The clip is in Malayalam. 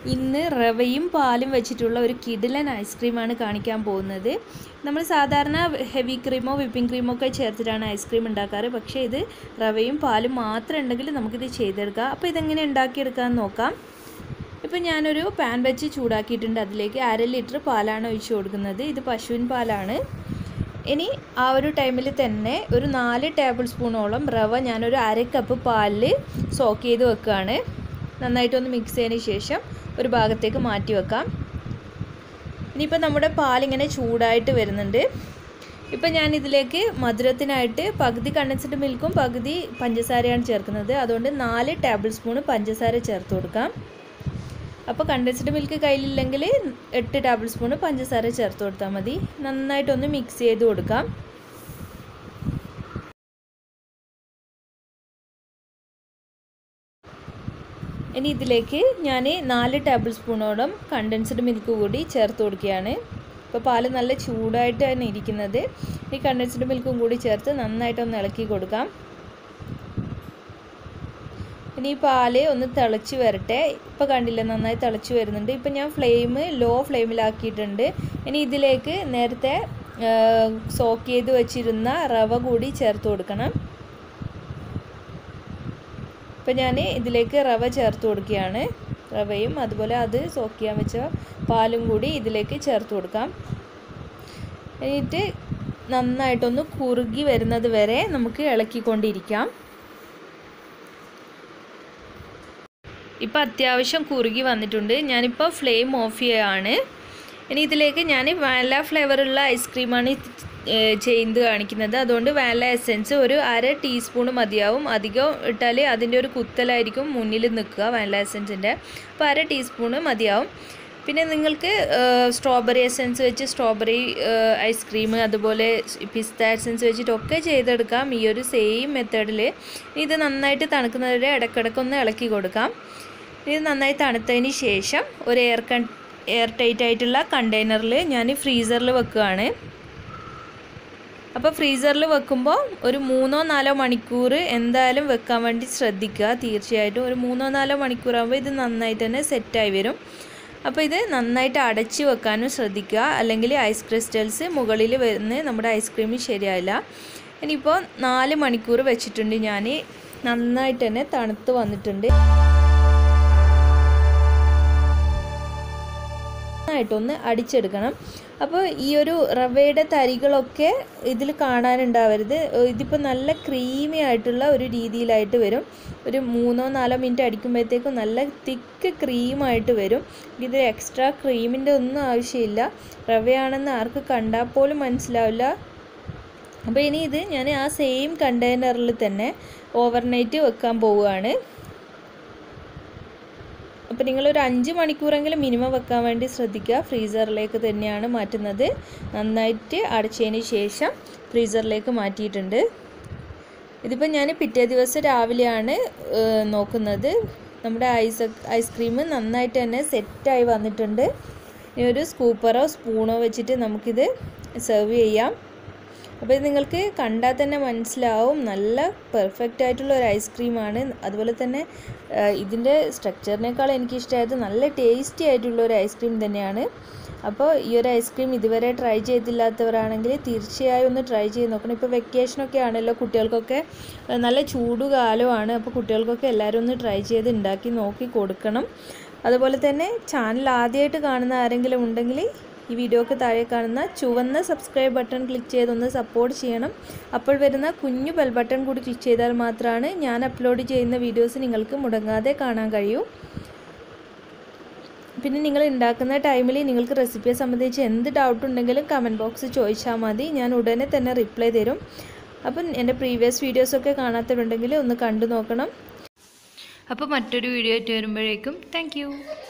ഇന്ന് റവയും പാലും വെച്ചിട്ടുള്ള ഒരു കിടിലൻ ഐസ്ക്രീമാണ് കാണിക്കാൻ പോകുന്നത് നമ്മൾ സാധാരണ ഹെവി ക്രീമോ വിപ്പിംഗ് ക്രീമോ ഒക്കെ ചേർത്തിട്ടാണ് ഐസ്ക്രീം ഉണ്ടാക്കാറ് പക്ഷേ ഇത് റവയും പാലും മാത്രം ഉണ്ടെങ്കിൽ നമുക്കിത് ചെയ്തെടുക്കാം അപ്പോൾ ഇതെങ്ങനെ ഉണ്ടാക്കിയെടുക്കാമെന്ന് നോക്കാം ഇപ്പം ഞാനൊരു പാൻ വെച്ച് ചൂടാക്കിയിട്ടുണ്ട് അതിലേക്ക് അര ലിറ്റർ പാലാണ് ഒഴിച്ചു കൊടുക്കുന്നത് ഇത് പശുവിൻ പാലാണ് ഇനി ആ ഒരു ടൈമിൽ തന്നെ ഒരു നാല് ടേബിൾ സ്പൂണോളം റവ ഞാനൊരു അര കപ്പ് പാലിൽ സോക്ക് ചെയ്ത് വെക്കുകയാണ് നന്നായിട്ടൊന്ന് മിക്സ് ചെയ്തതിന് ശേഷം ഒരു ഭാഗത്തേക്ക് മാറ്റി വെക്കാം ഇനിയിപ്പോൾ നമ്മുടെ പാലിങ്ങനെ ചൂടായിട്ട് വരുന്നുണ്ട് ഇപ്പം ഞാൻ ഇതിലേക്ക് മധുരത്തിനായിട്ട് പകുതി കണ്ടൻസ്ഡ് മിൽക്കും പകുതി പഞ്ചസാരയാണ് ചേർക്കുന്നത് അതുകൊണ്ട് നാല് ടേബിൾ സ്പൂൺ പഞ്ചസാര ചേർത്ത് കൊടുക്കാം അപ്പോൾ കണ്ടൻസ്ഡ് മിൽക്ക് കയ്യിലില്ലെങ്കിൽ എട്ട് ടേബിൾ സ്പൂൺ പഞ്ചസാര ചേർത്ത് കൊടുത്താൽ മതി നന്നായിട്ടൊന്ന് മിക്സ് ചെയ്ത് കൊടുക്കാം ഇനി ഇതിലേക്ക് ഞാൻ നാല് ടേബിൾ സ്പൂണോളം കണ്ടൻസ്ഡ് മിൽക്ക് കൂടി ചേർത്ത് കൊടുക്കുകയാണ് ഇപ്പോൾ പാല് നല്ല ചൂടായിട്ട് തന്നെ ഇരിക്കുന്നത് ഈ കണ്ടൻസ്ഡ് മിൽക്കും കൂടി ചേർത്ത് നന്നായിട്ടൊന്ന് ഇളക്കി കൊടുക്കാം ഇനി ഈ പാല് ഒന്ന് തിളച്ച് വരട്ടെ ഇപ്പോൾ കണ്ടില്ല നന്നായി തിളച്ച് വരുന്നുണ്ട് ഇപ്പം ഞാൻ ഫ്ലെയിം ലോ ഫ്ലെയിമിലാക്കിയിട്ടുണ്ട് ഇനി ഇതിലേക്ക് നേരത്തെ സോക്ക് ചെയ്ത് വെച്ചിരുന്ന റവ കൂടി ചേർത്ത് കൊടുക്കണം ഇപ്പം ഞാൻ ഇതിലേക്ക് റവ ചേർത്ത് കൊടുക്കുകയാണ് റവയും അതുപോലെ അത് സോക്ക് ചെയ്യാൻ വെച്ച പാലും കൂടി ഇതിലേക്ക് ചേർത്ത് കൊടുക്കാം എന്നിട്ട് നന്നായിട്ടൊന്ന് കുറുകി വരുന്നത് വരെ നമുക്ക് ഇളക്കിക്കൊണ്ടിരിക്കാം ഇപ്പോൾ അത്യാവശ്യം കുറുകി വന്നിട്ടുണ്ട് ഞാനിപ്പോൾ ഫ്ലെയിം ഓഫ് ചെയ്യുകയാണ് ഇനി ഇതിലേക്ക് ഞാൻ വാനില ഫ്ലേവറുള്ള ഐസ്ക്രീമാണ് ചെയ്ത് കാണിക്കുന്നത് അതുകൊണ്ട് വാനില എസെൻസ് ഒരു അര ടീസ്പൂൺ മതിയാവും അധികം ഇട്ടാൽ അതിൻ്റെ ഒരു കുത്തലായിരിക്കും മുന്നിൽ നിൽക്കുക വാനില എസെൻസിൻ്റെ അപ്പോൾ അര ടീസ്പൂണ് മതിയാവും പിന്നെ നിങ്ങൾക്ക് സ്ട്രോബെറി എസെൻസ് വെച്ച് സ്ട്രോബെറി ഐസ്ക്രീം അതുപോലെ പിസ്ത എസെൻസ് വെച്ചിട്ടൊക്കെ ചെയ്തെടുക്കാം ഈ ഒരു സെയിം മെത്തേഡിൽ ഇത് നന്നായിട്ട് തണുക്കുന്നവരെ ഇടയ്ക്കിടയ്ക്കൊന്ന് ഇളക്കി കൊടുക്കാം ഇത് നന്നായി തണുത്തതിന് ശേഷം ഒരു എയർ കൺ എയർ ടൈറ്റ് ആയിട്ടുള്ള കണ്ടെയ്നറിൽ ഞാൻ ഫ്രീസറിൽ വെക്കുകയാണ് അപ്പോൾ ഫ്രീസറിൽ വെക്കുമ്പോൾ ഒരു മൂന്നോ നാലോ മണിക്കൂർ എന്തായാലും വെക്കാൻ വേണ്ടി ശ്രദ്ധിക്കുക തീർച്ചയായിട്ടും ഒരു മൂന്നോ നാലോ മണിക്കൂറാകുമ്പോൾ ഇത് നന്നായിട്ട് തന്നെ സെറ്റായി വരും അപ്പോൾ ഇത് നന്നായിട്ട് അടച്ച് വെക്കാനും ശ്രദ്ധിക്കുക അല്ലെങ്കിൽ ഐസ് ക്രിസ്റ്റൽസ് മുകളിൽ വരുന്ന നമ്മുടെ ഐസ്ക്രീം ശരിയായില്ല ഇനിയിപ്പോൾ നാല് മണിക്കൂർ വെച്ചിട്ടുണ്ട് ഞാൻ നന്നായിട്ട് തന്നെ തണുത്ത് വന്നിട്ടുണ്ട് നന്നായിട്ടൊന്ന് അടിച്ചെടുക്കണം അപ്പോൾ ഈ ഒരു റവയുടെ തരികളൊക്കെ ഇതിൽ കാണാനുണ്ടാവരുത് ഇതിപ്പോൾ നല്ല ക്രീമി ആയിട്ടുള്ള ഒരു രീതിയിലായിട്ട് വരും ഒരു മൂന്നോ നാലോ മിനിറ്റ് അടിക്കുമ്പോഴത്തേക്കും നല്ല തിക്ക് ക്രീമായിട്ട് വരും ഇതിൽ എക്സ്ട്രാ ക്രീമിൻ്റെ ഒന്നും ആവശ്യമില്ല റവയാണെന്ന് ആർക്ക് കണ്ടാൽ പോലും മനസ്സിലാവില്ല അപ്പോൾ ഇനി ഇത് ഞാൻ ആ സെയിം കണ്ടെയ്നറിൽ തന്നെ ഓവർനൈറ്റ് വെക്കാൻ പോവുകയാണ് അപ്പോൾ നിങ്ങളൊരു അഞ്ച് മണിക്കൂറെങ്കിലും മിനിമം വെക്കാൻ വേണ്ടി ശ്രദ്ധിക്കുക ഫ്രീസറിലേക്ക് തന്നെയാണ് മാറ്റുന്നത് നന്നായിട്ട് അടച്ചതിന് ശേഷം ഫ്രീസറിലേക്ക് മാറ്റിയിട്ടുണ്ട് ഇതിപ്പോൾ ഞാൻ പിറ്റേ ദിവസം രാവിലെയാണ് നോക്കുന്നത് നമ്മുടെ ഐസ് ഐസ്ക്രീം നന്നായിട്ട് തന്നെ സെറ്റായി വന്നിട്ടുണ്ട് ഇനി ഒരു സ്കൂപ്പറോ സ്പൂണോ വെച്ചിട്ട് നമുക്കിത് സെർവ് ചെയ്യാം അപ്പോൾ ഇത് നിങ്ങൾക്ക് കണ്ടാൽ തന്നെ മനസ്സിലാവും നല്ല പെർഫെക്റ്റ് ആയിട്ടുള്ള ഒരു ഐസ്ക്രീമാണ് അതുപോലെ തന്നെ ഇതിൻ്റെ സ്ട്രക്ചറിനേക്കാൾ എനിക്കിഷ്ടമായത് നല്ല ടേസ്റ്റി ആയിട്ടുള്ള ഒരു ഐസ്ക്രീം തന്നെയാണ് അപ്പോൾ ഈ ഒരു ഐസ്ക്രീം ഇതുവരെ ട്രൈ ചെയ്തില്ലാത്തവരാണെങ്കിൽ തീർച്ചയായും ഒന്ന് ട്രൈ ചെയ്ത് നോക്കണം ഇപ്പോൾ വെക്കേഷനൊക്കെ ആണല്ലോ കുട്ടികൾക്കൊക്കെ നല്ല ചൂടുകാലമാണ് അപ്പോൾ കുട്ടികൾക്കൊക്കെ എല്ലാവരും ഒന്ന് ട്രൈ ചെയ്ത് ഉണ്ടാക്കി നോക്കി കൊടുക്കണം അതുപോലെ തന്നെ ചാനൽ ആദ്യമായിട്ട് കാണുന്ന ആരെങ്കിലും ഉണ്ടെങ്കിൽ ഈ വീഡിയോക്ക് താഴെ കാണുന്ന ചുവന്ന സബ്സ്ക്രൈബ് ബട്ടൺ ക്ലിക്ക് ചെയ്തൊന്ന് സപ്പോർട്ട് ചെയ്യണം അപ്പോൾ വരുന്ന കുഞ്ഞു ബെൽ ബട്ടൺ കൂടി ക്ലിക്ക് ചെയ്താൽ മാത്രമാണ് ഞാൻ അപ്ലോഡ് ചെയ്യുന്ന വീഡിയോസ് നിങ്ങൾക്ക് മുടങ്ങാതെ കാണാൻ കഴിയൂ പിന്നെ നിങ്ങൾ ഉണ്ടാക്കുന്ന ടൈമിൽ നിങ്ങൾക്ക് റെസിപ്പിയെ സംബന്ധിച്ച് എന്ത് ഡൗട്ട് ഉണ്ടെങ്കിലും കമൻറ്റ് ബോക്സ് ചോദിച്ചാൽ മതി ഞാൻ ഉടനെ തന്നെ റിപ്ലൈ തരും അപ്പം എൻ്റെ പ്രീവിയസ് വീഡിയോസൊക്കെ കാണാത്തവരുണ്ടെങ്കിൽ ഒന്ന് കണ്ടു നോക്കണം അപ്പോൾ മറ്റൊരു വീഡിയോ ആയിട്ട് വരുമ്പോഴേക്കും താങ്ക്